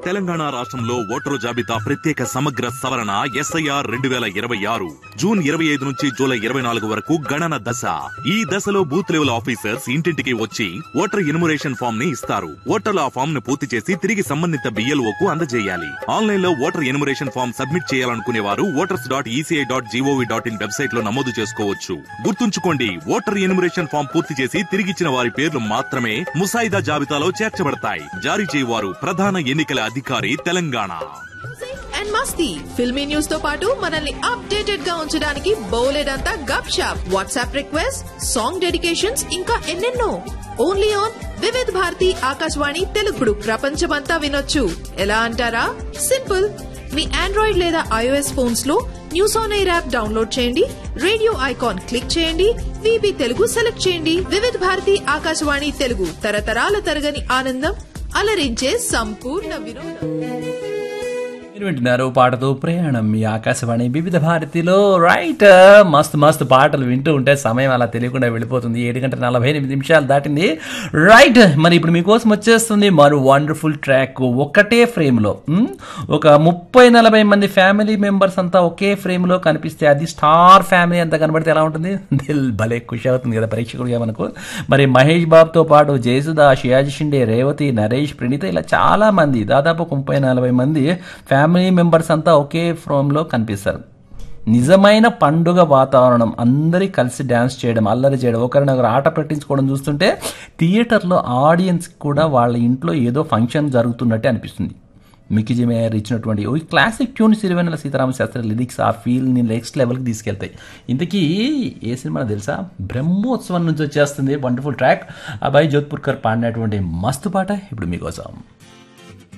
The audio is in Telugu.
తెలంగాణ రాష్ట్రంలో ఓటరు జాబితా ప్రత్యేక సమగ్ర సవరణ ఎస్ఐఆర్ రెండు వేల ఇరవై ఆరు జూన్ ఇరవై ఐదు నుంచి జూలై ఇరవై నాలుగు వరకు గణన దశ ఈ దశలో బూత్ లెవెల్ ఆఫీసర్స్ ఇంటింటికి వచ్చి ఓటర్ ఇన్మురేషన్ ఫామ్ ని ఇస్తారు ఓటర్లు ఆ ఫామ్ ను పూర్తి చేసి తిరిగి సంబంధిత బిఎల్ఓ కు అందజేయాలి ఆన్లైన్ లో ఓటర్ ఇన్మురేషన్ ఫామ్ సబ్మిట్ చేయాలనుకునే వారు voters dot ECI dot GOV dot in website లో నమోదు చేసుకోవచ్చు గుర్తుంచుకోండి ఓటర్ ఇన్మురేషన్ ఫామ్ పూర్తి చేసి తిరిగిచ్చిన వారి పేర్లు మాత్రమే ముసాయిదా జాబితాలో చేర్చబడతాయి జారీ చేయవారు ప్రధాన ఎన్నికల అధికారి తెలంగాణ అండ్ మస్తీ ఫిల్మీ న్యూస్ తో పాటు మనల్ని అప్డేటెడ్ గా ఉంచడానికి బోలెడంతా గప్ షాప్ వాట్సాప్ రిక్వెస్ట్ సాంగ్ డెడికేషన్స్ ఇంకా ఎన్నెన్నో ఓన్లీ ఆన్ వివిధ్ భారతి ఆకాశవాణి తెలుగుడు ప్రపంచమంతా వినొచ్చు ఎలా అంటారా సింపుల్ మీ ఆండ్రాయిడ్ లేదా ఐఓఎస్ ఫోన్స్ లో news on air app download చేయండి రేడియో ఐకాన్ క్లిక్ చేయండి విబి తెలుగు సెలెక్ట్ చేయండి వివిధ భారతి ఆకాశవాణి తెలుగు తరతరాల తరగని ఆనందం అలరించే సంపూర్ణ వినోదం మీరు వింటున్నారు పాటతో ప్రయాణం మీ ఆకాశవాణి వివిధ భారతిలో రైట్ మస్తు మస్తు పాటలు వింటూ ఉంటే సమయం అలా తెలియకుండా వెళ్ళిపోతుంది ఏడు గంటల నలభై ఎనిమిది నిమిషాలు దాటింది రైట్ మరి ఇప్పుడు మీకోసం వచ్చేస్తుంది మరో వండర్ఫుల్ ట్రాక్ ఒకటే ఫ్రేమ్లో ఉమ్, ఒక ముప్పై నలభై మంది ఫ్యామిలీ మెంబర్స్ అంతా ఒకే ఫ్రేమ్లో కనిపిస్తే అది స్టార్ ఫ్యామిలీ అంతా కనబడితే ఎలా ఉంటుంది దిల్ భలే ఖుషి అవుతుంది కదా ప్రేక్షకుడిగా మనకు మరి మహేష్ బాబుతో పాటు జయసుధా షియాజీ షిండే రేవతి నరేష్ ప్రణీత ఇలా చాలా మంది దాదాపు ఒక ముప్పై నలభై మంది ఫ్యామిలీ మెంబర్స్ అంతా ఒకే ఫ్రేమ్లో కనిపిస్తారు నిజమైన పండుగ వాతావరణం అందరి కలిసి డ్యాన్స్ చేయడం అల్లరి చేయడం ఒకరినొకరు ఆట పెట్టించుకోవడం చూస్తుంటే థియేటర్లో ఆడియన్స్ కూడా వాళ్ళ ఇంట్లో ఏదో ఫంక్షన్ జరుగుతున్నట్టే అనిపిస్తుంది మికిజీ మేయర్ ఇచ్చినటువంటి ఈ classic tune Sirivennela Seetharama Sastry lyrics ఆ ఫీల్ని నెక్స్ట్ లెవెల్కి తీసుకెళ్తాయి ఇంతకీ ఏ సినిమా తెలుసా బ్రహ్మోత్సవం నుంచి వచ్చేస్తుంది వండర్ఫుల్ ట్రాక్ అబ్బాయి జోధ్పూర్కర్ పాడినటువంటి మస్తు పాట ఇప్పుడు మీకోసం